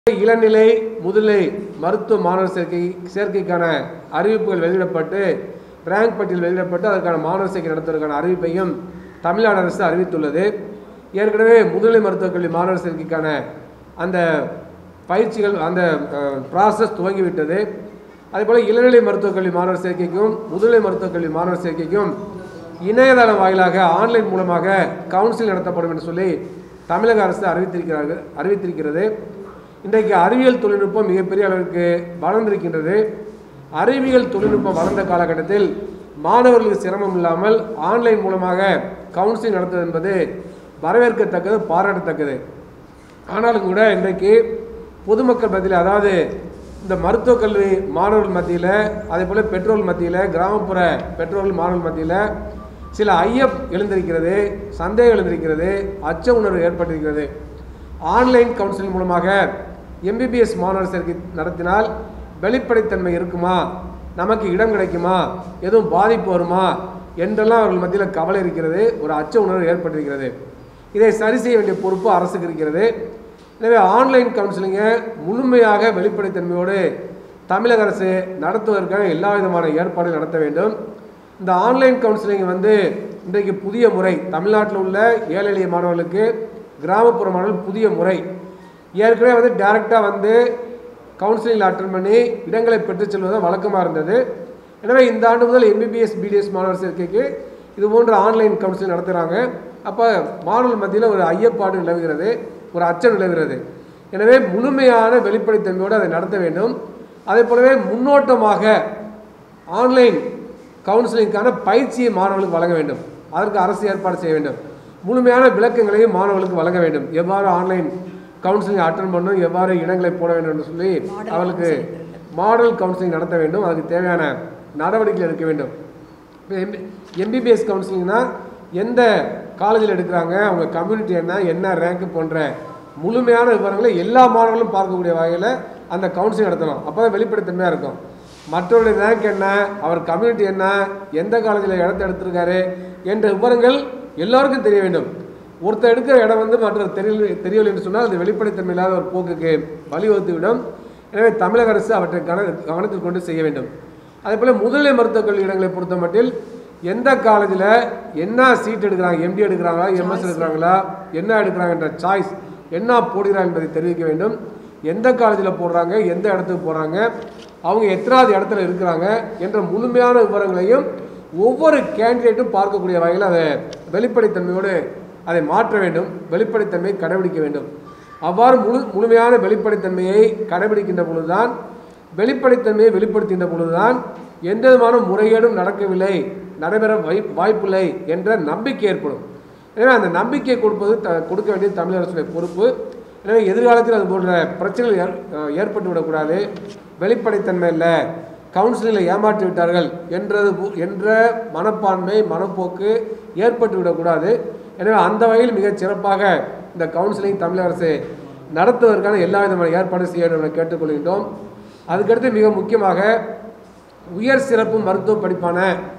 இளநிலை முதுநிலை மருத்துவ மாணவர் சேர்க்கை சேர்க்கைக்கான அறிவிப்புகள் வெளியிடப்பட்டு ரேங்க் பட்டியல் வெளியிடப்பட்டு அதற்கான மாணவர் சேர்க்கை நடத்துவதற்கான அறிவிப்பையும் தமிழ்நாடு அரசு அறிவித்துள்ளது ஏற்கனவே முதுநிலை மருத்துவக் கல்வி மாணவர் சேர்க்கைக்கான அந்த பயிற்சிகள் அந்த ப்ராசஸ் துவங்கிவிட்டது அதேபோல் இளநிலை மருத்துவக் கல்வி மாணவர் சேர்க்கைக்கும் முதுநிலை மருத்துவக் கல்வி மாணவர் சேர்க்கைக்கும் இணையதளம் வாயிலாக ஆன்லைன் மூலமாக கவுன்சிலிங் நடத்தப்படும் என்று சொல்லி தமிழக அரசு அறிவித்திருக்கிறார்கள் அறிவித்திருக்கிறது இன்றைக்கு அறிவியல் தொழில்நுட்பம் மிகப்பெரிய அளவிற்கு வளர்ந்திருக்கின்றது அறிவியல் தொழில்நுட்பம் வளர்ந்த காலகட்டத்தில் மாணவர்களுக்கு சிரமம் இல்லாமல் ஆன்லைன் மூலமாக கவுன்சிலிங் நடத்துவது என்பது வரவேற்கத்தக்கது பாராட்டத்தக்கது ஆனாலும் கூட இன்றைக்கு பொதுமக்கள் மத்தியில் அதாவது இந்த மருத்துவக் கல்வி மாணவர்கள் மத்தியில் அதே போல் பெற்றோர்கள் மத்தியில் கிராமப்புற பெற்றோர்கள் மாணவர்கள் மத்தியில் சில ஐயப் எழுந்திருக்கிறது சந்தேகம் எழுந்திருக்கிறது அச்ச உணர்வு ஏற்பட்டிருக்கிறது ஆன்லைன் கவுன்சிலிங் மூலமாக எம்பிபிஎஸ் மாணவர் சேர்க்கை நடத்தினால் வெளிப்படைத்தன்மை இருக்குமா நமக்கு இடம் கிடைக்குமா எதுவும் பாதிப்பு வருமா என்றெல்லாம் அவர்கள் மத்தியில் கவலை இருக்கிறது ஒரு அச்ச உணர்வு ஏற்பட்டிருக்கிறது இதை சரி செய்ய வேண்டிய பொறுப்பு அரசுக்கு இருக்கிறது எனவே ஆன்லைன் கவுன்சிலிங்கை முழுமையாக வெளிப்படைத்தன்மையோடு தமிழக அரசு நடத்துவதற்கான எல்லா விதமான ஏற்பாடுகள் நடத்த வேண்டும் இந்த ஆன்லைன் கவுன்சிலிங் வந்து இன்றைக்கு புதிய முறை தமிழ்நாட்டில் உள்ள ஏழை எளிய மாணவர்களுக்கு கிராமப்புற மாணவர்கள் புதிய முறை ஏற்கனவே வந்து டைரெக்டாக வந்து கவுன்சிலிங் அட்டன் பண்ணி இடங்களை பெற்றுச் செல்வது வழக்கமாக இருந்தது எனவே இந்த ஆண்டு முதல் எம்பிபிஎஸ் பிடிஎஸ் மாணவர் சேர்க்கைக்கு இது போன்ற ஆன்லைன் கவுன்சிலிங் நடத்துகிறாங்க அப்போ மாணவர்கள் மத்தியில் ஒரு ஐயப்பாடு நிலவுகிறது ஒரு அச்சம் நிலவுகிறது எனவே முழுமையான வெளிப்படைத்தன்மையோடு அதை நடத்த வேண்டும் அதே போலவே முன்னோட்டமாக ஆன்லைன் கவுன்சிலிங்கான பயிற்சியை மாணவர்களுக்கு வழங்க வேண்டும் அதற்கு அரசு ஏற்பாடு செய்ய வேண்டும் முழுமையான விளக்கங்களையும் மாணவர்களுக்கு வழங்க வேண்டும் எவ்வாறு ஆன்லைன் கவுன்சிலிங் அட்டன் பண்ணணும் எவ்வாறு இடங்களை போட வேண்டும் என்று சொல்லி அவர்களுக்கு மாடல் கவுன்சிலிங் நடத்த வேண்டும் அதுக்கு தேவையான நடவடிக்கை எடுக்க வேண்டும் எம்பிபிஎஸ் கவுன்சிலிங்னா எந்த காலேஜில் எடுக்கிறாங்க அவங்க கம்யூனிட்டி என்ன என்ன ரேங்க் போன்ற முழுமையான விவரங்களை எல்லா மாணவர்களும் பார்க்கக்கூடிய வகையில் அந்த கவுன்சிலிங் நடத்தணும் அப்போ தான் வெளிப்படைத்தன்மையாக இருக்கும் மற்றவருடைய ரேங்க் என்ன அவர் கம்யூனிட்டி என்ன எந்த காலேஜில் இடத்த எடுத்திருக்காரு என்ற விவரங்கள் எல்லாருக்கும் தெரிய வேண்டும் ஒருத்தர் எடுக்கிற இடம் வந்து மற்றவர் தெரியல தெரியவில்லை என்று சொன்னால் அது வெளிப்படைத்தன்மை இல்லாத ஒரு போக்குக்கு வழிவகுத்துவிடும் எனவே தமிழக அரசு அவற்றை கவன கவனத்தில் கொண்டு செய்ய வேண்டும் அதே போல் முதுநிலை மருத்துவக் கல்வி இடங்களை பொறுத்த மட்டில் எந்த காலேஜில் என்ன சீட் எடுக்கிறாங்க எம்டி எடுக்கிறாங்களா எம்எஸ் எடுக்கிறாங்களா என்ன எடுக்கிறாங்கன்ற சாய்ஸ் என்ன போடுகிறாங்க என்பதை தெரிவிக்க வேண்டும் எந்த காலேஜில் போடுறாங்க எந்த இடத்துக்கு போடுறாங்க அவங்க எத்தனாவது இடத்துல இருக்கிறாங்க என்ற முழுமையான விவரங்களையும் ஒவ்வொரு கேண்டிடேட்டும் பார்க்கக்கூடிய வகையில் அதை வெளிப்படைத்தன்மையோடு அதை மாற்ற வேண்டும் வெளிப்படைத்தன்மையை கடைபிடிக்க வேண்டும் அவ்வாறு முழு முழுமையான வெளிப்படைத்தன்மையை கடைபிடிக்கின்ற பொழுதுதான் வெளிப்படைத்தன்மையை வெளிப்படுத்துகின்ற பொழுதுதான் எந்த விதமான முறைகேடும் நடக்கவில்லை நடைபெற வை வாய்ப்பில்லை என்ற நம்பிக்கை ஏற்படும் எனவே அந்த நம்பிக்கை கொடுப்பது த கொடுக்க வேண்டியது தமிழக அரசுடைய பொறுப்பு எனவே எதிர்காலத்தில் அது போன்ற பிரச்சனைகள் ஏற் அஹ் ஏற்பட்டு விடக்கூடாது வெளிப்படைத்தன்மை இல்லை கவுன்சிலிங்கில் ஏமாற்றி விட்டார்கள் என்றது போ- என்ற மனப்பான்மை மனப்போக்கு ஏற்பட்டு விடக்கூடாது எனவே அந்த வகையில் மிகச் சிறப்பாக இந்த கவுன்சிலிங் தமிழக அரசு நடத்துவதற்கான எல்லா விதமான ஏற்பாடு செய்ய வேண்டும் என கேட்டுக்கொள்கின்றோம் அதுக்கடுத்து மிக முக்கியமாக உயர் சிறப்பு மருத்துவ படிப்பான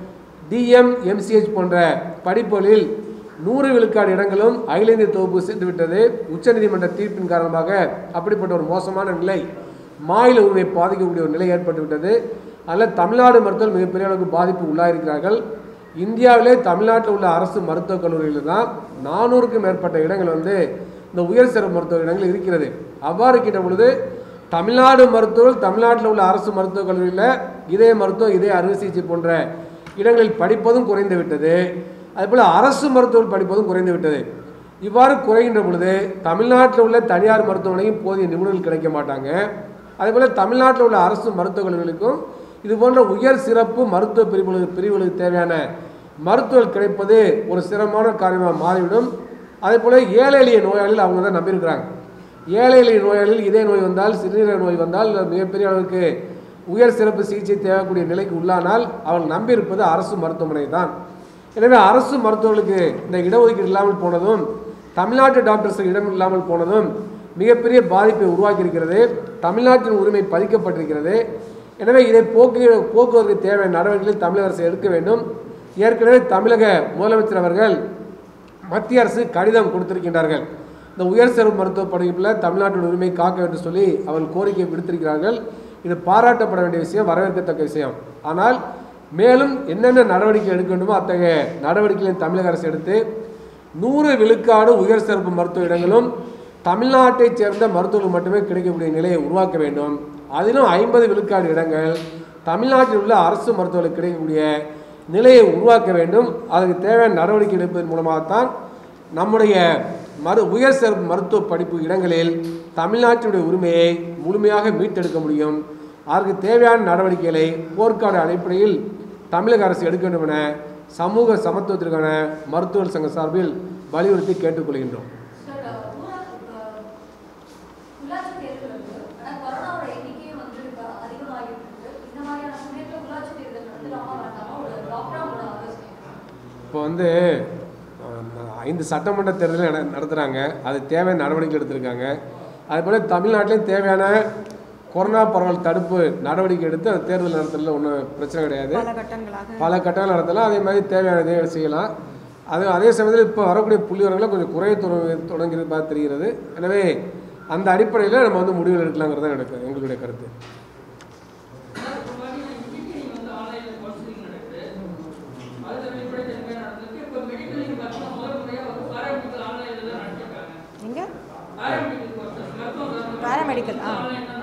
டிஎம் எம்சிஹெச் போன்ற படிப்புகளில் நூறு விழுக்காடு இடங்களும் அகில இந்திய தொகுப்பு சென்றுவிட்டது உச்சநீதிமன்ற தீர்ப்பின் காரணமாக அப்படிப்பட்ட ஒரு மோசமான நிலை மாநில உரிமை பாதிக்கக்கூடிய ஒரு நிலை ஏற்பட்டுவிட்டது அதில் தமிழ்நாடு மருத்துவர்கள் மிகப்பெரிய அளவுக்கு பாதிப்பு உள்ளாயிருக்கிறார்கள் இந்தியாவிலே தமிழ்நாட்டில் உள்ள அரசு மருத்துவக் கல்லூரிகளில் தான் நானூறுக்கும் மேற்பட்ட இடங்கள் வந்து இந்த உயர் சிறப்பு மருத்துவ இடங்கள் இருக்கிறது அவ்வாறு இருக்கின்ற பொழுது தமிழ்நாடு மருத்துவர்கள் தமிழ்நாட்டில் உள்ள அரசு மருத்துவக் கல்லூரியில் இதய மருத்துவம் இதய அறுவை சிகிச்சை போன்ற இடங்களில் படிப்பதும் குறைந்து விட்டது அதேபோல் அரசு மருத்துவர்கள் படிப்பதும் குறைந்து விட்டது இவ்வாறு குறைகின்ற பொழுது தமிழ்நாட்டில் உள்ள தனியார் மருத்துவமனையும் போதிய நிபுணர்கள் கிடைக்க மாட்டாங்க அதேபோல் தமிழ்நாட்டில் உள்ள அரசு மருத்துவக் கல்லூரிகளுக்கும் இது போன்ற உயர் சிறப்பு மருத்துவ பிரிவுகளுக்கு பிரிவுகளுக்கு தேவையான மருத்துவர்கள் கிடைப்பது ஒரு சிரமமான காரியமாக மாறிவிடும் அதே போல் ஏழை எளிய நோயாளிகள் அவங்க தான் நம்பியிருக்கிறாங்க ஏழை எளிய நோயாளிகள் இதய நோய் வந்தால் சிறுநீரக நோய் வந்தால் இல்லை மிகப்பெரிய அளவுக்கு உயர் சிறப்பு சிகிச்சை தேவைக்கூடிய நிலைக்கு உள்ளானால் அவர்கள் நம்பியிருப்பது அரசு மருத்துவமனை தான் எனவே அரசு மருத்துவர்களுக்கு இந்த இடஒதுக்கீடு இல்லாமல் போனதும் தமிழ்நாட்டு டாக்டர்ஸுக்கு இடம் இல்லாமல் போனதும் மிகப்பெரிய பாதிப்பை உருவாக்கியிருக்கிறது தமிழ்நாட்டின் உரிமை பதிக்கப்பட்டிருக்கிறது எனவே இதை போக்கு போக்குவதற்கு தேவையான நடவடிக்கைகளை தமிழக அரசு எடுக்க வேண்டும் ஏற்கனவே தமிழக முதலமைச்சர் அவர்கள் மத்திய அரசு கடிதம் கொடுத்திருக்கின்றார்கள் இந்த உயர் சிறப்பு மருத்துவ படிப்பில் தமிழ்நாட்டின் உரிமை காக்க வேண்டும் சொல்லி அவர்கள் கோரிக்கை விடுத்திருக்கிறார்கள் இது பாராட்டப்பட வேண்டிய விஷயம் வரவேற்கத்தக்க விஷயம் ஆனால் மேலும் என்னென்ன நடவடிக்கை எடுக்க வேண்டுமோ அத்தகைய நடவடிக்கைகளை தமிழக அரசு எடுத்து நூறு விழுக்காடு உயர் சிறப்பு மருத்துவ இடங்களும் தமிழ்நாட்டைச் சேர்ந்த மருத்துவர்கள் மட்டுமே கிடைக்கக்கூடிய நிலையை உருவாக்க வேண்டும் அதிலும் ஐம்பது விழுக்காடு இடங்கள் தமிழ்நாட்டில் உள்ள அரசு மருத்துவர்களுக்கு கிடைக்கக்கூடிய நிலையை உருவாக்க வேண்டும் அதற்கு தேவையான நடவடிக்கை எடுப்பதன் மூலமாகத்தான் நம்முடைய மரு உயர் சிறப்பு மருத்துவ படிப்பு இடங்களில் தமிழ்நாட்டினுடைய உரிமையை முழுமையாக மீட்டெடுக்க முடியும் அதற்கு தேவையான நடவடிக்கைகளை போர்க்கால அடிப்படையில் தமிழக அரசு எடுக்க வேண்டும் என சமூக சமத்துவத்திற்கான மருத்துவர் சங்க சார்பில் வலியுறுத்தி கேட்டுக்கொள்கின்றோம் சார், ஊரக, அஹ், உள்ளாட்சி தேர்தல் இருக்கு. ஆனா கொரோனாவோட எண்ணிக்கையும் வந்து இப்ப அதிகமாகிட்டு இருக்கு. இந்த மாதிரியான சமயத்துல உள்ளாட்சி தேர்தல் நடத்தலாமா வேண்டாமா? ஒரு டாக்டரா உங்களோட ஆலோசனை இப்போ வந்து அஹ், ஐந்து சட்டமன்ற தேர்தலை நட நடத்துகிறாங்க அது தேவையான நடவடிக்கை எடுத்திருக்காங்க அதுபோல் தமிழ்நாட்டிலையும் தேவையான கொரோனா பரவல் தடுப்பு நடவடிக்கை எடுத்து அந்த தேர்தல் நடத்துறதுல ஒன்றும் பிரச்சனை கிடையாது பல கட்டங்களாக பல கட்டங்கள் நடத்தலாம் அதே மாதிரி தேவையானதை செய்யலாம் அது அதே சமயத்தில் இப்போ வரக்கூடிய புள்ளிவரங்களை கொஞ்சம் குறைய தொடங்க தொடங்கிறது பார்த்து தெரிகிறது எனவே அந்த அடிப்படையில் நம்ம வந்து முடிவுகள் எடுக்கலாங்கிறது தான் எனக்கு எங்களுடைய கருத்து எங்க பேராமெடிக்கல் ஆ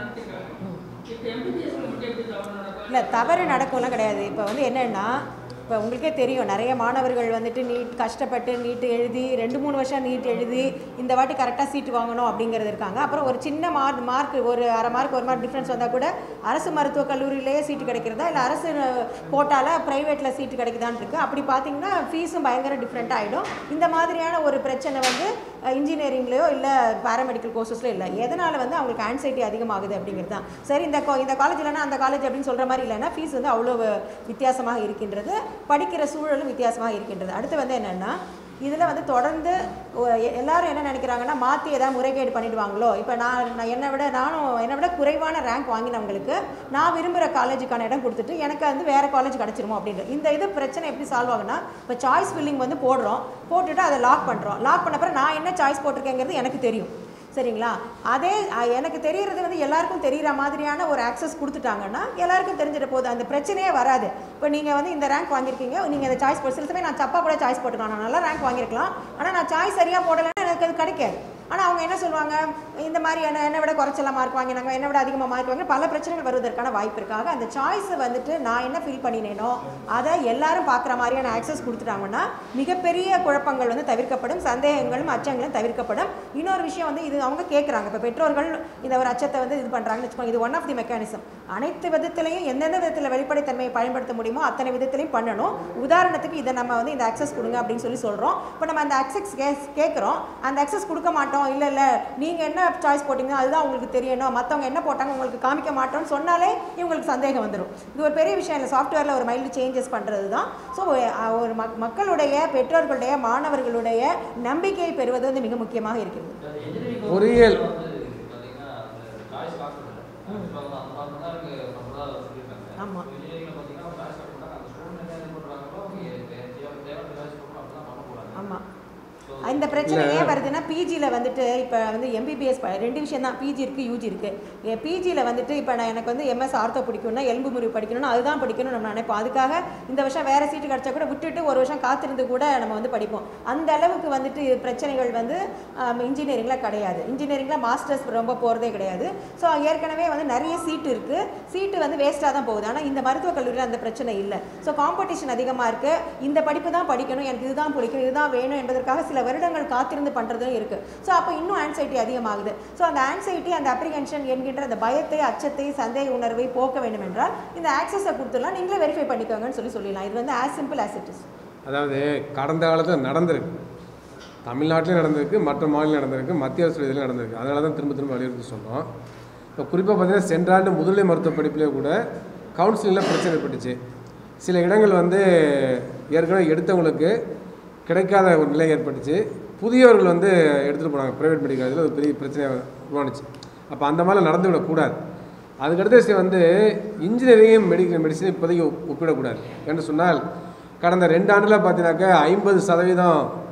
இல்லை தவறு நடக்கும்லாம் கிடையாது இப்போ வந்து என்னென்னா இப்போ உங்களுக்கே தெரியும் நிறைய மாணவர்கள் வந்துட்டு நீட் கஷ்டப்பட்டு நீட் எழுதி ரெண்டு மூணு வருஷம் நீட் எழுதி இந்த வாட்டி கரெக்டாக சீட்டு வாங்கணும் அப்படிங்கிறது இருக்காங்க அப்புறம் ஒரு சின்ன மார்க் மார்க் ஒரு அரை மார்க் ஒரு மார்க் டிஃப்ரென்ஸ் வந்தால் கூட அரசு மருத்துவக் கல்லூரியிலேயே சீட்டு கிடைக்கிறதா இல்லை அரசு போட்டால ப்ரைவேட்டில் சீட்டு கிடைக்குதான்னு இருக்குது அப்படி பார்த்தீங்கன்னா ஃபீஸும் பயங்கர டிஃப்ரெண்ட்டாக ஆகிடும் இந்த மாதிரியான ஒரு பிரச்சனை வந்து இன்ஜினியரிங்லேயோ இல்லை பேராமெடிக்கல் கோர்சஸ்லையோ இல்லை எதனால் வந்து அவங்களுக்கு ஆன்சைட்டி அதிகமாகுது அப்படிங்கிறது தான் சரி இந்த கோ இந்த காலேஜ் இல்லைன்னா அந்த காலேஜ் அப்படின்னு சொல்கிற மாதிரி இல்லைன்னா ஃபீஸ் வந்து அவ்வளோ வித்தியாசமாக இருக்கின்றது படிக்கிற சூழலும் வித்தியாசமாக இருக்கின்றது அடுத்து வந்து என்னென்னா இதில் வந்து தொடர்ந்து ஒ- எ- எல்லாரும் என்ன நினைக்கிறாங்கன்னா மாற்றி ஏதாவது முறைகேடு பண்ணிடுவாங்களோ இப்போ நான் நான் என்னை விட நானும் என்னை விட குறைவான ரேங்க் வாங்கினவங்களுக்கு நான் விரும்புகிற காலேஜுக்கான இடம் கொடுத்துட்டு எனக்கு வந்து வேறு காலேஜ் கிடச்சிருமோ அப்படின்ற இந்த இது பிரச்சனை எப்படி சால்வ் ஆகுனா இப்போ சாய்ஸ் ஃபில்லிங் வந்து போடுறோம் போட்டுட்டு அதை லாக் பண்ணுறோம் லாக் பண்ண அப்புறம் நான் என்ன சாய்ஸ் போட்டிருக்கேங்கிறது எனக்கு தெரியும் சரிங்களா அதே அ, எனக்கு தெரியறது வந்து எல்லாருக்கும் தெரிகிற மாதிரியான ஒரு ஆக்சஸ் கொடுத்துட்டாங்கன்னா எல்லாருக்கும் தெரிஞ்சிட போகுது அந்த பிரச்சனையே வராது இப்போ நீங்கள் வந்து இந்த ரேங்க் வாங்கியிருக்கீங்க நீங்கள் இந்த சாய்ஸ் போட்டு சில சமயம் நான் தப்பாக கூட சாய்ஸ் போட்டுக்கலாம் நான் நல்லா ரேங்க் வாங்கியிருக்கலாம் ஆனால் நான் சாய்ஸ் சரியாக போடலைன்னா எனக்கு அது கிடைக்காது ஆனால் அவங்க என்ன சொல்லுவாங்க இந்த மாதிரி என்ன என்னை விட குறைச்சலாம் மார்க் வாங்கினாங்க என்னை விட அதிகமாக மார்க் வாங்க பல பிரச்சனைகள் வருவதற்கான வாய்ப்பு இருக்காக அந்த சாய்ஸை வந்துட்டு நான் என்ன ஃபீல் பண்ணினேனோ அதை எல்லாரும் பார்க்குற மாதிரியான ஆக்சஸ் கொடுத்துட்டாங்கன்னா மிகப்பெரிய குழப்பங்கள் வந்து தவிர்க்கப்படும் சந்தேகங்களும் அச்சங்களும் தவிர்க்கப்படும் இன்னொரு விஷயம் வந்து இது அவங்க கேட்குறாங்க இப்போ பெற்றோர்கள் இந்த ஒரு அச்சத்தை வந்து இது பண்ணுறாங்கன்னு வச்சுக்கோங்க இது ஒன் ஆஃப் தி மெக்கானிசம் அனைத்து விதத்திலையும் எந்தெந்த விதத்தில் வெளிப்படைத்தன்மையை பயன்படுத்த முடியுமோ அத்தனை விதத்திலையும் பண்ணணும் உதாரணத்துக்கு இதை நம்ம வந்து இந்த அக்சஸ் கொடுங்க அப்படின்னு சொல்லி சொல்கிறோம் இப்போ நம்ம அந்த அக்சஸ் கேஸ் கேட்குறோம் அந்த அக்சஸ் கொடுக்க மாட்டோம் இல்லை இல்லை நீங்கள் என்ன சாய்ஸ் போட்டிங்க அதுதான் உங்களுக்கு தெரியணும் மற்றவங்க என்ன போட்டாங்க உங்களுக்கு காமிக்க மாட்டோம்னு சொன்னாலே இவங்களுக்கு சந்தேகம் வந்துடும் இது ஒரு பெரிய விஷயம் இல்லை சாஃப்ட்வேரில் ஒரு மைல்டு சேஞ்சஸ் பண்ணுறது தான் ஸோ ஒரு மக் மக்களுடைய பெற்றோர்களுடைய மாணவர்களுடைய நம்பிக்கையை பெறுவது வந்து மிக முக்கியமாக இருக்கிறது பொறியியல் ஆமா. ஆமாம் இந்த பிரச்சனை ஏன் வருதுன்னா பிஜியில் வந்துட்டு இப்போ வந்து எம்பிபிஎஸ் ரெண்டு விஷயம் தான் பிஜி இருக்குது யூஜி இருக்குது பிஜியில் வந்துட்டு இப்போ நான் எனக்கு வந்து எம்எஸ் ஆர்த்தோ படிக்கணும்னா எலும்பு முறிவு படிக்கணும்னா அதுதான் படிக்கணும்னு நம்ம நினைப்போம் அதுக்காக இந்த வருஷம் வேறு சீட்டு கிடச்சா கூட விட்டுட்டு ஒரு வருஷம் காத்திருந்து கூட நம்ம வந்து படிப்போம் அந்த அளவுக்கு வந்துட்டு பிரச்சனைகள் வந்து இன்ஜினியரிங்கில் கிடையாது இன்ஜினியரிங்கில் மாஸ்டர்ஸ் ரொம்ப போகிறதே கிடையாது ஸோ ஏற்கனவே வந்து நிறைய சீட்டு இருக்குது சீட்டு வந்து வேஸ்ட்டாக தான் போகுது ஆனால் இந்த மருத்துவக் கல்லூரியில் அந்த பிரச்சனை இல்லை ஸோ காம்படிஷன் அதிகமாக இருக்குது இந்த படிப்பு தான் படிக்கணும் எனக்கு இதுதான் பிடிக்கும் இதுதான் வேணும் என்பதற்காக சில வருடங்கள் காத்திருந்து பண்ணுறதும் இருக்குது ஸோ அப்போ இன்னும் ஆன்சைட்டி அதிகமாகுது ஸோ அந்த ஆன்சைட்டி அந்த அப்ரிகன்ஷன் என்கின்ற அந்த பயத்தை அச்சத்தை சந்தேக உணர்வை போக்க வேண்டும் என்றால் இந்த ஆக்சஸை கொடுத்துடலாம் நீங்களே வெரிஃபை பண்ணிக்கோங்கன்னு சொல்லி சொல்லிடலாம் இது வந்து as simple as it is அதாவது கடந்த காலத்தில் நடந்திருக்கு தமிழ்நாட்டிலையும் நடந்திருக்கு மற்ற மாநிலம் நடந்திருக்கு மத்திய அரசு இதில் நடந்திருக்கு அதனால தான் திரும்ப திரும்ப வலியுறுத்தி சொன்னோம் இப்போ குறிப்பாக பார்த்தீங்கன்னா சென்ற ஆண்டு முதுநிலை மருத்துவ படிப்பிலே கூட கவுன்சிலிங்கில் பிரச்சனை ஏற்பட்டுச்சு சில இடங்கள் வந்து ஏற்கனவே எடுத்தவங்களுக்கு கிடைக்காத ஒரு நிலை ஏற்பட்டுச்சு புதியவர்கள் வந்து எடுத்துகிட்டு போனாங்க ப்ரைவேட் மெடிக்கல் காலேஜில் ஒரு பெரிய பிரச்சனையாக உருவானுச்சு அப்போ அந்த மாதிரிலாம் நடந்து விடக்கூடாது அதுக்கடுத்த விஷயம் வந்து இன்ஜினியரிங் மெடிக்கல் மெடிசன் இப்போதைக்கு ஒப்- ஒப்பிடக்கூடாது என்று சொன்னால் கடந்த ரெண்டு ஆண்டில் பார்த்தீங்கன்னாக்கா ஐம்பது சதவீதம்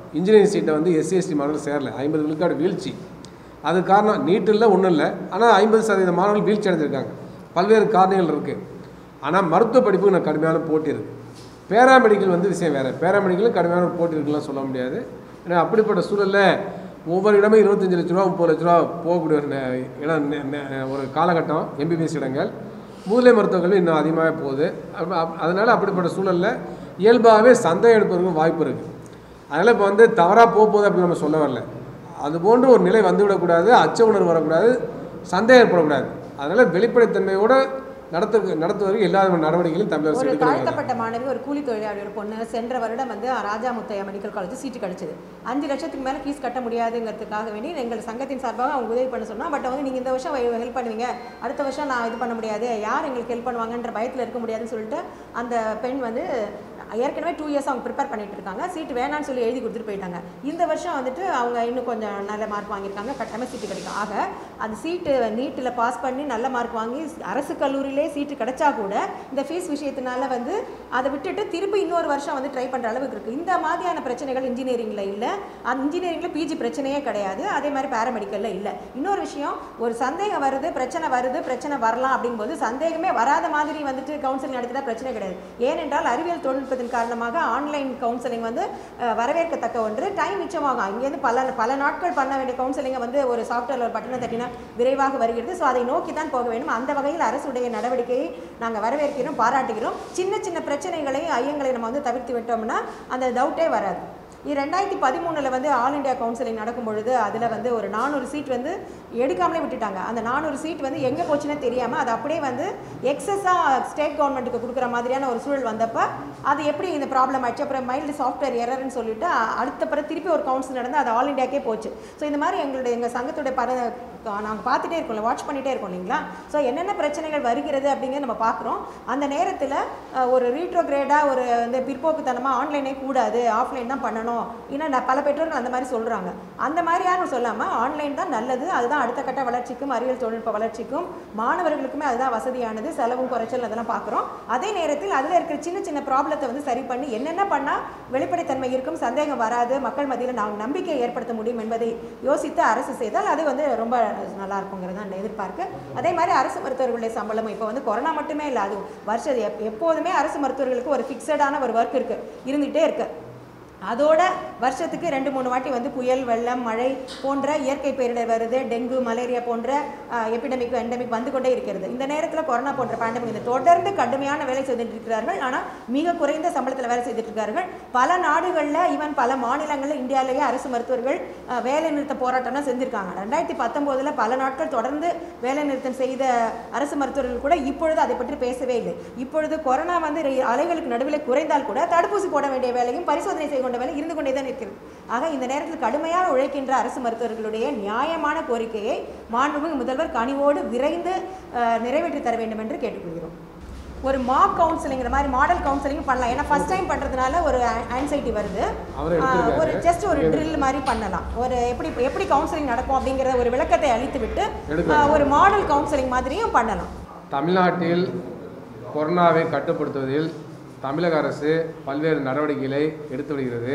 இன்ஜினியரிங் சீட்டை வந்து எஸ்சி எஸ்டி மாணவர்கள் சேரல ஐம்பது விழுக்காடு வீழ்ச்சி அது காரணம் நீட் இல்லை ஒன்றும் இல்லை ஆனால் ஐம்பது சதவீத மாணவர்கள் வீழ்ச்சி அடைஞ்சிருக்காங்க பல்வேறு காரணங்கள் இருக்குது ஆனால் மருத்துவ படிப்புக்கு நான் கடுமையான போட்டி இருக்குது பேராமெடிக்கல் வந்து விஷயம் வேறு பேராமெடிக்கலும் கடுமையான போட்டி இருக்குலாம் சொல்ல முடியாது ஏன்னா அப்படிப்பட்ட சூழலில் ஒவ்வொரு இடமே இருபத்தஞ்சு லட்ச ரூபா முப்பது லட்ச ரூபா போகக்கூடிய ஒரு நே- இடம் நே- நே- ஒரு காலகட்டம் எம்பிபிஎஸ் இடங்கள் மூலிகை மருத்துவக் கல்வி இன்னும் அதிகமாக போகுது அப்ப- அப்- அதனால அப்படிப்பட்ட சூழலில் இயல்பாகவே சந்தேகம் எடுப்பதற்கும் வாய்ப்பு இருக்குது அதனால் இப்போ வந்து தவறாக போக போகுது அப்படின்னு நம்ம சொல்ல வரல அது போன்ற ஒரு நிலை வந்துவிடக்கூடாது அச்ச உணர்வு வரக்கூடாது சந்தேகம் ஏற்படக்கூடாது அதனால் வெளிப்படைத்தன்மையோட நடத்து நடத்துவதற்கு எல்லா விதமான நடவடிக்கைகளும் தமிழக அரசு ஒரு எடுக்கணும் தாழ்த்தப்பட்ட மாணவி ஒரு கூலி தொழிலாளியோட பொண்ணு சென்ற வருடம் வந்து Raja Muthiah medical college seat கிடைச்சது அஞ்சு லட்சத்துக்கு மேலே ஃபீஸ் கட்ட முடியாதுங்கிறதுக்காக வேண்டி எங்கள் சங்கத்தின் சார்பாக அவங்க உதவி பண்ண சொன்னோம் பட் வந்து நீங்கள் இந்த வருஷம் ஹெல்ப் பண்ணுவீங்க அடுத்த வருஷம் நான் இது பண்ண முடியாது யார் எங்களுக்கு ஹெல்ப் பண்ணுவாங்கன்ற பயத்தில் இருக்க முடியாதுன்னு சொல்லிட்டு அந்த பெண் வந்து ஏற்கனவே டூ இயர்ஸ் அவங்க ப்ரிப்பேர் பண்ணிட்டு இருக்காங்க சீட் வேணாம்னு சொல்லி எழுதி கொடுத்துட்டு போயிட்டாங்க இந்த வருஷம் வந்துட்டு அவங்க இன்னும் கொஞ்சம் நல்ல மார்க் வாங்கியிருக்காங்க கட்டாயமாக சீட்டு கிடைக்கும் ஆக அந்த சீட்டு நீட்டில் பாஸ் பண்ணி நல்ல மார்க் வாங்கி அரசு கல்லூரியிலே சீட்டு கிடைச்சா கூட இந்த ஃபீஸ் விஷயத்தினால வந்து அதை விட்டுட்டு திருப்பி இன்னொரு வருஷம் வந்து ட்ரை பண்ணுற அளவுக்கு இருக்குது இந்த மாதிரியான பிரச்சனைகள் இன்ஜினியரிங்கில் இல்லை அந்த இன்ஜினியரிங்கில் பிஜி பிரச்சனையே கிடையாது அதே மாதிரி பேராமெடிக்கலில் இல்லை இன்னொரு விஷயம் ஒரு சந்தேகம் வருது பிரச்சனை வருது பிரச்சனை வரலாம் அப்படிங்கும்போது சந்தேகமே வராத மாதிரி வந்துட்டு கவுன்சிலிங் நடத்தினா பிரச்சனை கிடையாது ஏனென்றால் அறிவியல் தொழில்நுட்பத்தின் காரணமாக ஆன்லைன் கவுன்சிலிங் வந்து அஹ், வரவேற்கத்தக்க ஒன்று டைம் மிச்சமாகும் இங்கேருந்து பல பல நாட்கள் பண்ண வேண்டிய கவுன்சிலிங்கை வந்து ஒரு சாஃப்ட்வேரில் ஒரு பட்டனை தட்டினா விரைவாக வருகிறது ஸோ அதை நோக்கி தான் போக வேண்டும் அந்த வகையில் அரசுடைய நடவடிக்கையை நாங்கள் வரவேற்கிறோம் பாராட்டுகிறோம் சின்ன சின்ன பிரச்சனைகளை ஐயங்களை நம்ம வந்து தவிர்த்து விட்டோம்னா அந்த டவுட்டே வராது இது ரெண்டாயிரத்தி பதிமூணில் வந்து ஆல் இந்தியா கவுன்சிலிங் நடக்கும் பொழுது அதில் வந்து ஒரு நானூறு சீட் வந்து எடுக்காமலே விட்டுட்டாங்க அந்த நானூறு சீட் வந்து எங்கே போச்சுன்னே தெரியாமல் அது அப்படியே வந்து எக்ஸஸாக ஸ்டேட் கவர்மெண்ட்டுக்கு கொடுக்குற மாதிரியான ஒரு சூழல் வந்தப்போ அது எப்படி இந்த ப்ராப்ளம் ஆச்சு அப்புறம் மைல்டு சாஃப்ட்வேர் எரர்னு சொல்லிட்டு அ- அடுத்த பிறகு திருப்பி ஒரு கவுன்சில் நடந்து அது ஆல் இந்தியாக்கே போச்சு ஸோ இந்த மாதிரி எங்களுடைய எங்கள் சங்கத்துடைய பர நாங்கள் பார்த்துட்டே இருக்கோம்ல வாட்ச் பண்ணிகிட்டே இருக்கோம் இல்லைங்களா ஸோ என்னென்ன பிரச்சனைகள் வருகிறது அப்படிங்கிறத நம்ம பார்க்குறோம் அந்த நேரத்தில் ஒரு ரீட்ரோகிரேடாக ஒரு இந்த பிற்போக்குத்தனமாக ஆன்லைனே கூடாது ஆஃப்லைன் தான் பண்ணணும் ஏன்னா நான் பல பெற்றோர்கள் அந்த மாதிரி சொல்கிறாங்க அந்த மாதிரி யாரும் சொல்லாமல் ஆன்லைன் தான் நல்லது அதுதான் அடுத்த கட்ட வளர்ச்சிக்கும் அறிவியல் தொழில்நுட்ப வளர்ச்சிக்கும் மாணவர்களுக்குமே அதுதான் வசதியானது செலவும் குறைச்சல் அதெல்லாம் பார்க்குறோம் அதே நேரத்தில் அதில் இருக்கிற சின்ன சின்ன ப்ராப்ளத்தை வந்து சரி பண்ணி என்னென்ன பண்ணால் வெளிப்படைத்தன்மை இருக்கும் சந்தேகம் வராது மக்கள் மத்தியில் நாம் நம்பிக்கையை ஏற்படுத்த முடியும் என்பதை யோசித்து அரசு செய்தால் அது வந்து ரொம்ப நல்லா இருக்குங்கிறது தான் எதிர்பார்க்கு அதே மாதிரி அரசு மருத்துவர்களுடைய சம்பளம் இப்போ வந்து கொரோனா மட்டுமே இல்லை அது வருஷம் எப் எப்போதுமே அரசு மருத்துவர்களுக்கு ஒரு ஃபிக்ஸடான ஒரு ஒர்க் இருக்குது இருந்துகிட்டே இருக்கு அதோட வருஷத்துக்கு ரெண்டு மூணு வாட்டி வந்து புயல் வெள்ளம் மழை போன்ற இயற்கை பேரிடர் வருது டெங்கு மலேரியா போன்ற எபிடமிக் எண்டமிக் வந்து கொண்டே இருக்கிறது இந்த நேரத்தில் கொரோனா போன்ற பேண்டமிக் இந்த தொடர்ந்து கடுமையான வேலை செய்துட்டு இருக்கிறார்கள் ஆனால் மிக குறைந்த சம்பளத்தில் வேலை செய்துட்டு இருக்கார்கள் பல நாடுகளில் ஈவன் பல மாநிலங்களில் இந்தியாவிலேயே அரசு மருத்துவர்கள் அஹ், வேலை நிறுத்த போராட்டம்லாம் செஞ்சுருக்காங்க ரெண்டாயிரத்தி பத்தொம்போதில் பல நாட்கள் தொடர்ந்து வேலை நிறுத்தம் செய்த அரசு மருத்துவர்கள் கூட இப்பொழுது அதை பற்றி பேசவே இல்லை இப்பொழுது கொரோனா வந்து ரெ- அலைகளுக்கு நடுவில் குறைந்தால் கூட தடுப்பூசி போட வேண்டிய வேலையும் பரிசோதனை செய்ய கொண்ட வேலை இருந்து கொண்டே தான் இருக்கிறது ஆக இந்த நேரத்தில் கடுமையாக உழைக்கின்ற அரசு மருத்துவர்களுடைய நியாயமான கோரிக்கையை மாண்புமிகு முதல்வர் கனிவோடு விரைந்து அஹ், நிறைவேற்றி தர வேண்டும் என்று கேட்டுக்கொள்கிறோம் ஒரு மாக் கவுன்சிலிங்கிற மாதிரி மாடல் கவுன்சிலிங் பண்ணலாம் ஏன்னா ஃபர்ஸ்ட் டைம் பண்ணுறதுனால ஒரு ஆன்சைட்டி வருது அவரே ஆஹ், எடுத்திருக்காரு. ஒரு ஜஸ்ட் ஒரு ட்ரில் மாதிரி பண்ணலாம் ஒரு எப்படி எப்படி கவுன்சிலிங் நடக்கும் அப்படிங்கிற ஒரு விளக்கத்தை அளித்து விட்டு எடுக்கலாம். ஆஹ், ஒரு மாடல் கவுன்சிலிங் மாதிரியும் பண்ணலாம் தமிழ்நாட்டில் கொரோனாவை கட்டுப்படுத்துவதில் தமிழக அரசு பல்வேறு நடவடிக்கைகளை எடுத்து வருகிறது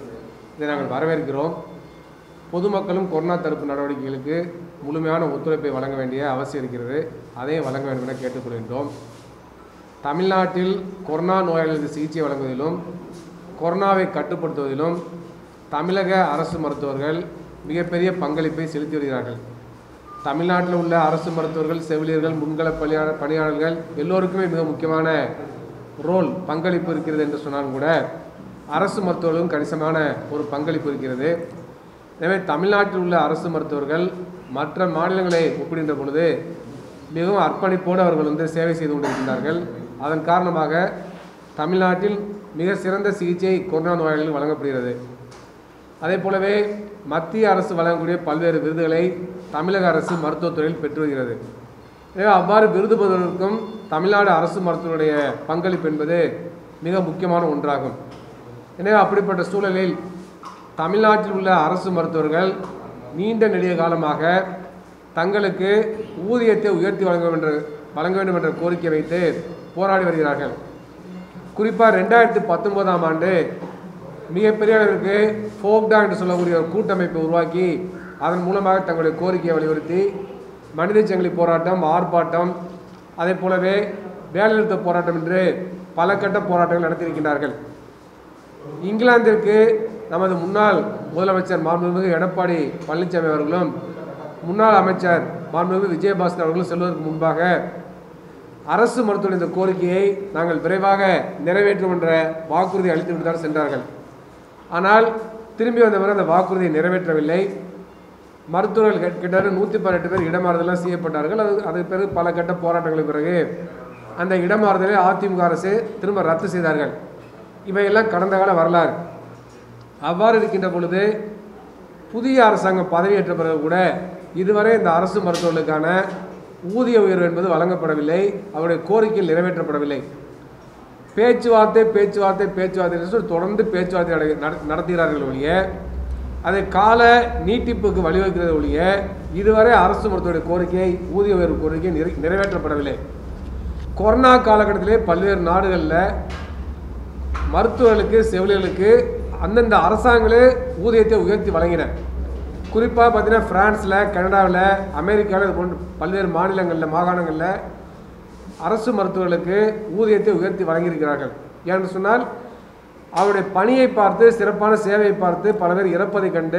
இதை நாங்கள் வரவேற்கிறோம் பொதுமக்களும் கொரோனா தடுப்பு நடவடிக்கைகளுக்கு முழுமையான ஒத்துழைப்பை வழங்க வேண்டிய அவசியம் இருக்கிறது அதையும் வழங்க வேண்டும் என கேட்டுக்கொள்கின்றோம் தமிழ்நாட்டில் கொரோனா நோயாளிகளுக்கு சிகிச்சை வழங்குவதிலும் கொரோனாவை கட்டுப்படுத்துவதிலும் தமிழக அரசு மருத்துவர்கள் மிகப்பெரிய பங்களிப்பை செலுத்தி வருகிறார்கள் தமிழ்நாட்டில் உள்ள அரசு மருத்துவர்கள் செவிலியர்கள் முன்கள பணியாளர் பணியாளர்கள் எல்லோருக்குமே மிக முக்கியமான ரோல் பங்களிப்பு இருக்கிறது என்று சொன்னாலும் கூட அரசு மருத்துவர்களும் கணிசமான ஒரு பங்களிப்பு இருக்கிறது எனவே தமிழ்நாட்டில் உள்ள அரசு மருத்துவர்கள் மற்ற மாநிலங்களை ஒப்பிடுகின்ற பொழுது மிகவும் அர்ப்பணிப்போடு அவர்கள் வந்து சேவை செய்து கொண்டிருக்கின்றார்கள் அதன் காரணமாக தமிழ்நாட்டில் மிக சிறந்த சிகிச்சை கொரோனா நோயாளிகளுக்கு வழங்கப்படுகிறது அதே போலவே மத்திய அரசு வழங்கக்கூடிய பல்வேறு விருதுகளை தமிழக அரசு மருத்துவத்துறையில் பெற்று வருகிறது எனவே அவ்வாறு விருது பெறுவதற்கும் தமிழ்நாடு அரசு மருத்துவருடைய பங்களிப்பு என்பது மிக முக்கியமான ஒன்றாகும் எனவே அப்படிப்பட்ட சூழலில் தமிழ்நாட்டில் உள்ள அரசு மருத்துவர்கள் நீண்ட நெடிய காலமாக தங்களுக்கு ஊதியத்தை உயர்த்தி வழங்க வேண்டும் என்ற வழங்க வேண்டும் என்ற கோரிக்கை வைத்து போராடி வருகிறார்கள் குறிப்பாக ரெண்டாயிரத்தி பத்தொம்போதாம் ஆண்டு மிகப்பெரிய அளவிற்கு ஃபோக்டா என்று சொல்லக்கூடிய ஒரு கூட்டமைப்பை உருவாக்கி அதன் மூலமாக தங்களுடைய கோரிக்கையை வலியுறுத்தி மனித சங்கிலி போராட்டம் ஆர்ப்பாட்டம் அதே போலவே வேலைநிறுத்த போராட்டம் என்று பல கட்ட போராட்டங்கள் நடத்தியிருக்கின்றார்கள் இங்கிலாந்திற்கு நமது முன்னாள் முதலமைச்சர் மாண்புமிகு எடப்பாடி பழனிசாமி அவர்களும் முன்னாள் அமைச்சர் மாண்புமிகு விஜயபாஸ்கர் அவர்களும் செல்வதற்கு முன்பாக அரசு மருத்துவ இந்த கோரிக்கையை நாங்கள் விரைவாக நிறைவேற்றும் என்ற வாக்குறுதி அளித்துவிட்டு தான் சென்றார்கள் ஆனால் திரும்பி வந்தவர் அந்த வாக்குறுதியை நிறைவேற்றவில்லை மருத்துவர்கள் கிட்ட- கிட்டத்தட்ட நூற்றி பதினெட்டு பேர் இடமாறுதலாம் செய்யப்பட்டார்கள் அது அதுக்கு பிறகு பல கட்ட போராட்டங்களுக்கு பிறகு அந்த இடமாறுதலை அதிமுக அரசு திரும்ப ரத்து செய்தார்கள் இவையெல்லாம் கடந்த கால வரலாறு அவ்வாறு இருக்கின்ற பொழுது புதிய அரசாங்கம் பதவியேற்ற பிறகு கூட இதுவரை இந்த அரசு மருத்துவர்களுக்கான ஊதிய உயர்வு என்பது வழங்கப்படவில்லை அவருடைய கோரிக்கைகள் நிறைவேற்றப்படவில்லை பேச்சுவார்த்தை பேச்சுவார்த்தை பேச்சுவார்த்தை என்று சொல்லி தொடர்ந்து பேச்சுவார்த்தை நட- நட- நடத்துகிறார்கள் ஒழிய அதை கால நீட்டிப்புக்கு வழிவகுக்கிறது ஒழிய இதுவரை அரசு மருத்துவருடைய கோரிக்கை ஊதிய உயர்வு கோரிக்கை நிறை- நிறைவேற்றப்படவில்லை கொரோனா காலகட்டத்திலே பல்வேறு நாடுகளில் மருத்துவர்களுக்கு செவிலியர்களுக்கு அந்தந்த அரசாங்களே ஊதியத்தை உயர்த்தி வழங்கின குறிப்பாக பார்த்தீங்கன்னா பிரான்ஸில் கனடாவில் அமெரிக்காவில் இது போன்ற பல்வேறு மாநிலங்களில் மாகாணங்களில் அரசு மருத்துவர்களுக்கு ஊதியத்தை உயர்த்தி வழங்கியிருக்கிறார்கள் ஏன்னு சொன்னால் அவருடைய பணியை பார்த்து சிறப்பான சேவையை பார்த்து பல பேர் இறப்பதை கண்டு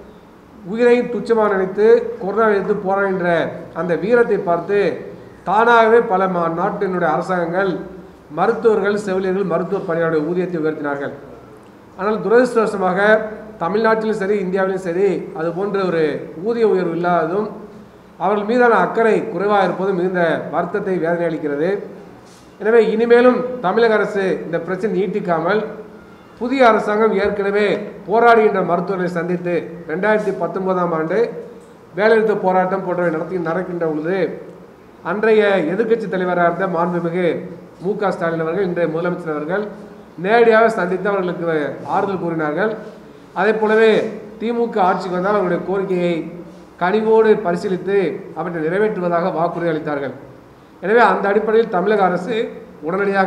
உயிரை துச்சமாக நினைத்து கொரோனா எதிர்த்து போராடுகின்ற அந்த வீரத்தை பார்த்து தானாகவே பல மா- நாட்டினுடைய அரசாங்கங்கள் மருத்துவர்கள் செவிலியர்கள் மருத்துவ பணியாளருடைய ஊதியத்தை உயர்த்தினார்கள் ஆனால் துரதிருஷ்டவசமாக தமிழ்நாட்டிலும் சரி இந்தியாவிலும் சரி அது போன்ற ஒரு ஊதிய உயர்வு இல்லாததும் அவர்கள் மீதான அக்கறை குறைவாக இருப்பதும் மிகுந்த வருத்தத்தை வேதனை அளிக்கிறது எனவே இனிமேலும் தமிழக அரசு இந்த பிரச்சனை நீட்டிக்காமல் புதிய அரசாங்கம் ஏற்கனவே போராடுகின்ற மருத்துவர்களை சந்தித்து ரெண்டாயிரத்தி பத்தொன்பதாம் ஆண்டு வேலைநிறுத்த போராட்டம் போன்றவை நடத்தி நடக்கின்ற பொழுது அன்றைய எதிர்க்கட்சி தலைவராக இருந்த மாண்புமிகு மு க ஸ்டாலின் அவர்கள் இன்றைய முதலமைச்சர் அவர்கள் நேரடியாக சந்தித்து அவர்களுக்கு ஆறுதல் கூறினார்கள் அதே போலவே திமுக ஆட்சிக்கு வந்தால் அவர்களுடைய கோரிக்கையை கனிவோடு பரிசீலித்து அவற்றை நிறைவேற்றுவதாக வாக்குறுதி அளித்தார்கள் எனவே அந்த அடிப்படையில் தமிழக அரசு உடனடியாக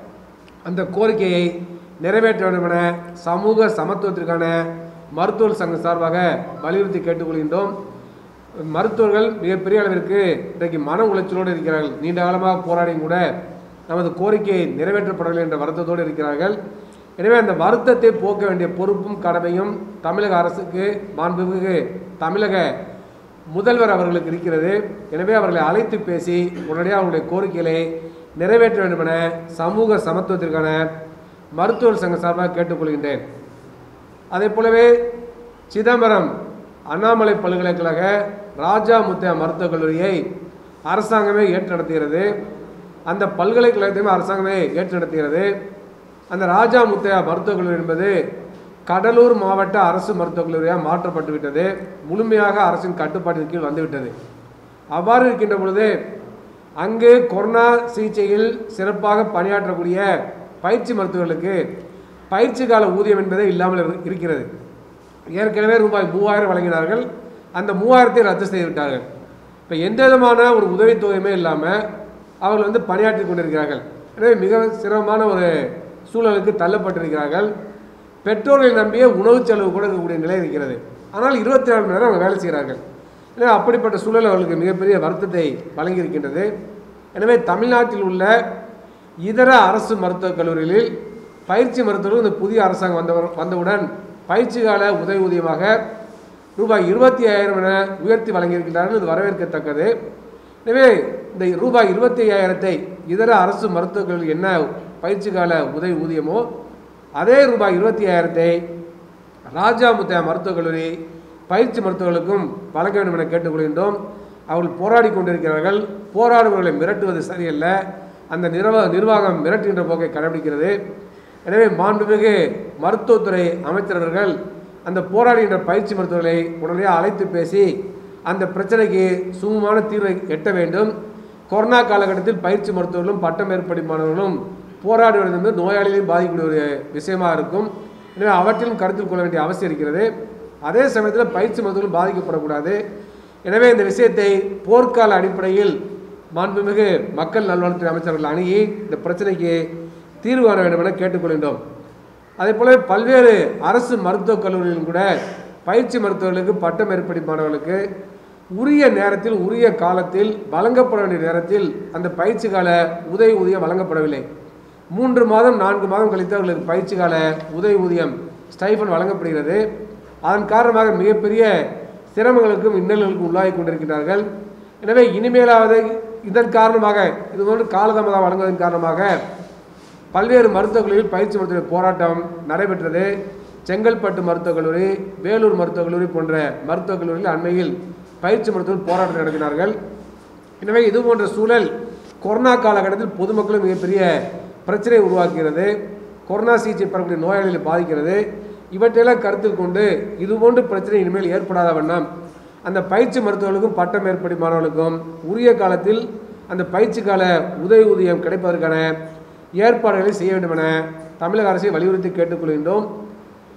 அந்த கோரிக்கையை நிறைவேற்ற வேண்டும் என சமூக சமத்துவத்திற்கான மருத்துவர் சங்கம் சார்பாக வலியுறுத்தி கேட்டுக்கொள்கின்றோம் மருத்துவர்கள் மிகப்பெரிய அளவிற்கு இன்றைக்கு மன உளைச்சலோடு இருக்கிறார்கள் நீண்ட காலமாக போராடியும் கூட நமது கோரிக்கை நிறைவேற்றப்படவில்லை என்ற வருத்தத்தோடு இருக்கிறார்கள் எனவே அந்த வருத்தத்தை போக்க வேண்டிய பொறுப்பும் கடமையும் தமிழக அரசுக்கு மாண்புமிகு தமிழக முதல்வர் அவர்களுக்கு இருக்கிறது எனவே அவர்களை அழைத்து பேசி உடனடியாக அவர்களுடைய கோரிக்கைகளை நிறைவேற்ற வேண்டும் என சமூக சமத்துவத்திற்கான மருத்துவர் சங்க சார்பாக கேட்டுக்கொள்கின்றேன் அதே போலவே சிதம்பரம் அண்ணாமலை பல்கலைக்கழக ராஜா முத்தையா மருத்துவக் கல்லூரியை அரசாங்கமே ஏற்று நடத்துகிறது அந்த பல்கலைக்கழகத்தையுமே அரசாங்கமே ஏற்று நடத்துகிறது அந்த ராஜா முத்தையா மருத்துவக் கல்லூரி என்பது கடலூர் மாவட்ட அரசு மருத்துவக் கல்லூரியாக மாற்றப்பட்டு விட்டது முழுமையாக அரசின் கட்டுப்பாட்டின் கீழ் வந்துவிட்டது அவ்வாறு இருக்கின்ற பொழுது அங்கு கொரோனா சிகிச்சையில் சிறப்பாக பணியாற்றக்கூடிய பயிற்சி மருத்துவர்களுக்கு பயிற்சி கால ஊதியம் என்பதே இல்லாமல் இரு- இருக்கிறது ஏற்கனவே ரூபாய் மூவாயிரம் வழங்கினார்கள் அந்த மூவாயிரத்தை ரத்து செய்து விட்டார்கள் இப்போ எந்த விதமான ஒரு உதவித்தொகையுமே இல்லாமல் அவர்கள் வந்து பணியாற்றி கொண்டிருக்கிறார்கள் எனவே மிக சிரமமான ஒரு சூழலுக்கு தள்ளப்பட்டிருக்கிறார்கள் பெற்றோர்களை நம்பிய உணவு செலவு கூட இருக்கக்கூடிய நிலை இருக்கிறது ஆனால் இருபத்தி நாலு மணி நேரம் அவங்க வேலை செய்கிறார்கள் எனவே அப்படிப்பட்ட சூழல் அவர்களுக்கு மிகப்பெரிய வருத்தத்தை வழங்கியிருக்கின்றது எனவே தமிழ்நாட்டில் உள்ள இதர அரசு மருத்துவக் கல்லூரிகளில் பயிற்சி மருத்துவர்கள் இந்த புதிய அரசாங்கம் வந்தவர் வந்தவுடன் பயிற்சி கால உதவி ஊதியமாக ரூபாய் இருபத்தி ஐயாயிரம் என உயர்த்தி வழங்கியிருக்கிறார்கள் இது வரவேற்கத்தக்கது எனவே இந்த ரூபாய் இருபத்தி ஐயாயிரத்தை இதர அரசு மருத்துவக் கல்லூரி என்ன பயிற்சி கால உதவி ஊதியமோ அதே ரூபாய் இருபத்தி ஐயாயிரத்தை ராஜா முத்தையா மருத்துவக் கல்லூரி பயிற்சி மருத்துவர்களுக்கும் வழங்க வேண்டும் என கேட்டுக்கொள்கின்றோம் அவர்கள் போராடி கொண்டிருக்கிறார்கள் போராடுபவர்களை மிரட்டுவது சரியல்ல அந்த நிர்வா நிர்வாகம் மிரட்டுகின்ற போக்கை கடைபிடிக்கிறது எனவே மாண்புமிகு மருத்துவத்துறை அமைச்சர் அவர்கள் அந்த போராடுகின்ற பயிற்சி மருத்துவர்களை உடனடியாக அழைத்து பேசி அந்த பிரச்சனைக்கு சுமூகமான தீர்வை எட்ட வேண்டும் கொரோனா காலகட்டத்தில் பயிற்சி மருத்துவர்களும் பட்ட மேற்படி மாணவர்களும் போராடுவது என்பது நோயாளிகளையும் பாதிக்கக்கூடிய ஒரு விஷயமா இருக்கும் எனவே அவற்றிலும் கருத்தில் கொள்ள வேண்டிய அவசியம் இருக்கிறது அதே சமயத்தில் பயிற்சி மருத்துவர்களும் பாதிக்கப்படக்கூடாது எனவே இந்த விஷயத்தை போர்க்கால அடிப்படையில் மாண்புமிகு மக்கள் நல்வாழ்வுத்துறை அமைச்சர்கள் அணுகி இந்த பிரச்சனைக்கு தீர்வு காண வேண்டும் என கேட்டுக்கொள்கின்றோம் அதே போல பல்வேறு அரசு மருத்துவக் கல்லூரிகளிலும் கூட பயிற்சி மருத்துவர்களுக்கு பட்ட மேற்படி மாணவர்களுக்கு உரிய நேரத்தில் உரிய காலத்தில் வழங்கப்பட வேண்டிய நேரத்தில் அந்த பயிற்சி கால உதவி ஊதியம் வழங்கப்படவில்லை மூன்று மாதம் நான்கு மாதம் கழித்து அவர்களுக்கு பயிற்சி கால உதவி ஊதியம் ஸ்டைஃபன் வழங்கப்படுகிறது அதன் காரணமாக மிகப்பெரிய சிரமங்களுக்கும் இன்னல்களுக்கும் உள்ளாகி கொண்டிருக்கிறார்கள் எனவே இனிமேலாவது இதன் காரணமாக இது போன்று காலதாமதம் வழங்குவதன் காரணமாக பல்வேறு மருத்துவக் கல்லூரியில் பயிற்சி மருத்துவ போராட்டம் நடைபெற்றது செங்கல்பட்டு மருத்துவக் கல்லூரி வேலூர் மருத்துவக் கல்லூரி போன்ற மருத்துவக் கல்லூரியில் அண்மையில் பயிற்சி மருத்துவர் போராட்டம் நடத்தினார்கள் எனவே இது போன்ற சூழல் கொரோனா காலகட்டத்தில் பொதுமக்களும் மிகப்பெரிய பிரச்சனை உருவாக்குகிறது கொரோனா சிகிச்சை பெறக்கூடிய நோயாளிகளை பாதிக்கிறது இவற்றையெல்லாம் கருத்தில் கொண்டு இதுபோன்ற பிரச்சனை இனிமேல் ஏற்படாத வண்ணம் அந்த பயிற்சி மருத்துவர்களுக்கும் பட்டம் மேற்படி மாணவர்களுக்கும் உரிய காலத்தில் அந்த பயிற்சி கால உதவி ஊதியம் கிடைப்பதற்கான ஏற்பாடுகளை செய்ய வேண்டும் என தமிழக அரசை வலியுறுத்தி கேட்டுக்கொள்கின்றோம்